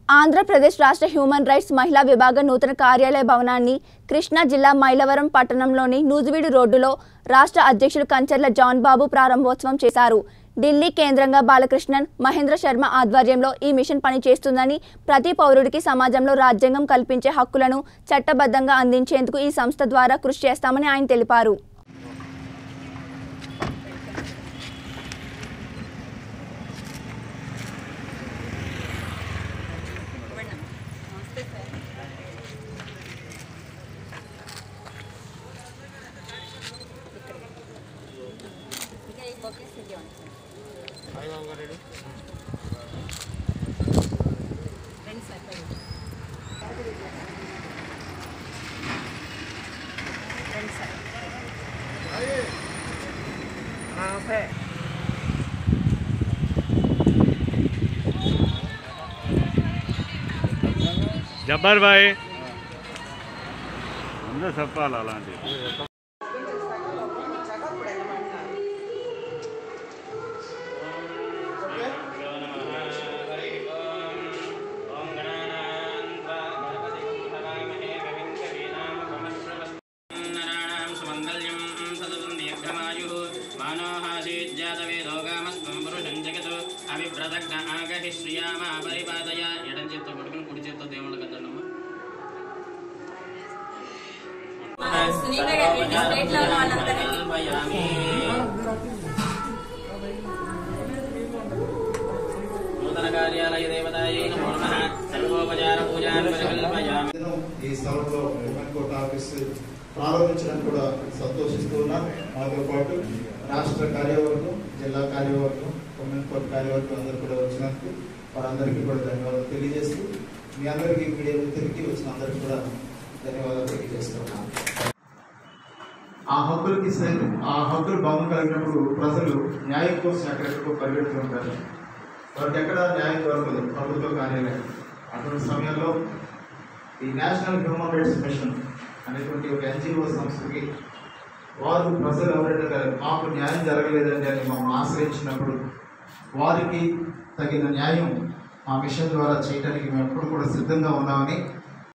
ఆంధ్రప్రదేశ్ రాష్ట్ర human rights మహిళా విభాగ నూతన కార్యాలయ భవనాన్ని కృష్ణా జిల్లా మైలవరం పట్టణంలోని నూజివీడు రోడ్డులో రాష్ట్ర అధ్యక్షుడు కంచర్ల జాన్ బాబు ప్రారంభోత్సవం చేశారు ఢిల్లీ కేంద్రంగా బాలకృష్ణన్ మహేంద్ర శర్మ ఆధ్వర్యంలో ఈ మిషన్ పనిచేస్తుందని ప్రతి పౌరుడికి సమాజంలో రాజ్యాంగం కల్పించే హక్కులను చట్టబద్ధంగా అందించేందుకు ఈ సంస్థ ద్వారా కృషి చేస్తామని ఆయన తెలిపారు జబ్బర్ భాయ్ అందరూ చెప్పాలి అలాంటివి నరాణాం సుమంగళ్యం సతతం దీర్ఘమాయుః మానోహాసీజ్జాతవేదో గామస్వం పురుషం జగత్ అవిభ్రదగ్న ఆగహి శ్రియామ పరిపాదయ ఎడం చేత్తో పట్టుకుని కుడి చేత్తో దేవుళ్ళ కదండమ్మ నూతన కార్యాలయ దేవతాయై నమో నమః సర్వోపచార పూజాన్ పరికల్పయామి దినం ఈ స్థలంలో ఉమెన్ కోర్ట్ ఆఫీస్ ప్రారంభించడానికి కూడా సంతోషిస్తూ ఉన్నాం మాతో పాటు రాష్ట్ర కార్యవర్గం జిల్లా కార్యవర్గం ఉమెన్ కోర్ట్ కార్యవర్గం అందరూ కూడా వచ్చినందుకు వారందరికీ కూడా ధన్యవాదాలు తెలియజేస్తూ మీ అందరికీ మీడియా మిత్రులకి వచ్చిన అందరికీ కూడా ధన్యవాదాలు తెలియజేస్తున్నాం ఆ హక్కులకి సై- ఆ హక్కులు భంగం కలిగినప్పుడు ప్రజలు న్యాయం కోసం ఎక్కడెక్కడికో పరిగెడుతూ ఉంటారు వారికి ఎక్కడ న్యాయం దొరకదు ప్రభుత్వ కార్యాలయం అటువంటి సమయంలో ఈ నేషనల్ హ్యూమన్ రైట్స్ మిషన్ అనేటువంటి ఒక ఎన్జిఓ సంస్థకి వారు ప్రజలు ఎవరైతే గారు మాకు న్యాయం జరగలేదండి అని మమ్మల్ని ఆశ్రయించినప్పుడు వారికి తగిన న్యాయం మా మిషన్ ద్వారా చేయడానికి మేము ఎప్పుడు కూడా సిద్ధంగా ఉన్నామని